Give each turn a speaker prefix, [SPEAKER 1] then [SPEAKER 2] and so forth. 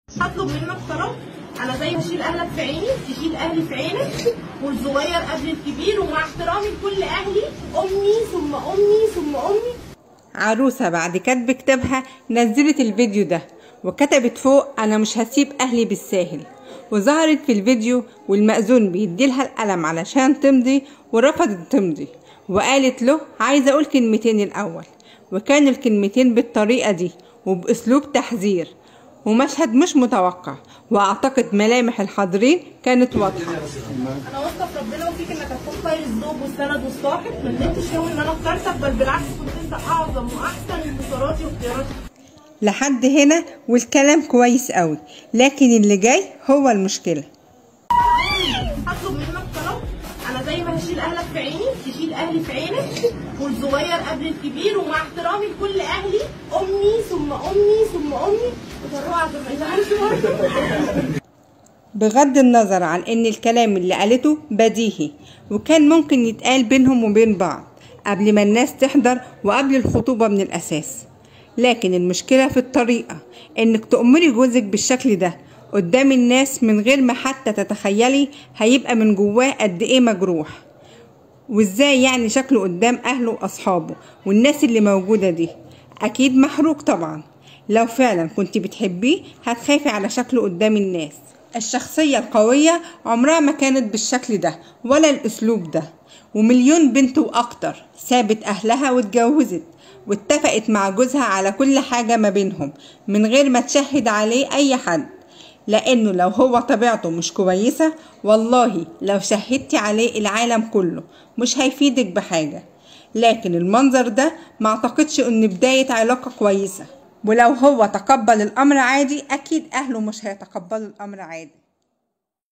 [SPEAKER 1] هطلب منك طلب انا زي ما اشيل اهلك في عيني تشيل اهلي في عينك والصغير قبل الكبير ومع احترامي لكل اهلي امي ثم امي ثم امي
[SPEAKER 2] عروسة بعد كتب كتابها نزلت الفيديو ده وكتبت فوق أنا مش هسيب أهلي بالساهل وظهرت في الفيديو والمأذون بيديلها القلم علشان تمضي ورفضت تمضي وقالت له عايزة أقول كلمتين الأول وكان الكلمتين بالطريقة دي وبأسلوب تحذير ومشهد مش متوقع وأعتقد ملامح الحاضرين كانت واضحة
[SPEAKER 1] انا واثقه في ربنا وفيك انك هتكون خير الزوج والسند والصاحب ما ندمتش يوم ان انا اخترتك بل بالعكس كنت انت اعظم واحسن انتصاراتي واختياراتي
[SPEAKER 2] لحد هنا والكلام كويس قوي لكن اللي جاي هو المشكلة
[SPEAKER 1] هطلب منك طلب انا زي ما هشيل اهلك في عيني تشيل اهلي في عينك والصغير قبل الكبير ومع احترامي لكل اهلي امي ثم امي ثم امي وتروح عشان ما يزعلش برضه
[SPEAKER 2] بغض النظر عن ان الكلام اللي قالته بديهي وكان ممكن يتقال بينهم وبين بعض قبل ما الناس تحضر وقبل الخطوبة من الأساس لكن المشكلة في الطريقة انك تأمري جوزك بالشكل ده قدام الناس من غير ما حتى تتخيلي هيبقى من جواه قد ايه مجروح وازاي يعني شكله قدام اهله واصحابه والناس اللي موجودة دي اكيد محروق طبعا لو فعلا كنت بتحبيه هتخافي على شكله قدام الناس الشخصية القوية عمرها ما كانت بالشكل ده ولا الأسلوب ده ومليون بنت وأكتر سابت أهلها واتجوزت واتفقت مع جوزها على كل حاجة ما بينهم من غير ما تشهد عليه أي حد لأنه لو هو طبيعته مش كويسة والله لو شهدتي عليه العالم كله مش هيفيدك بحاجة لكن المنظر ده ما اعتقدش ان بداية علاقة كويسة ولو هو تقبل الامر عادي اكيد اهله مش هيتقبلوا الامر عادي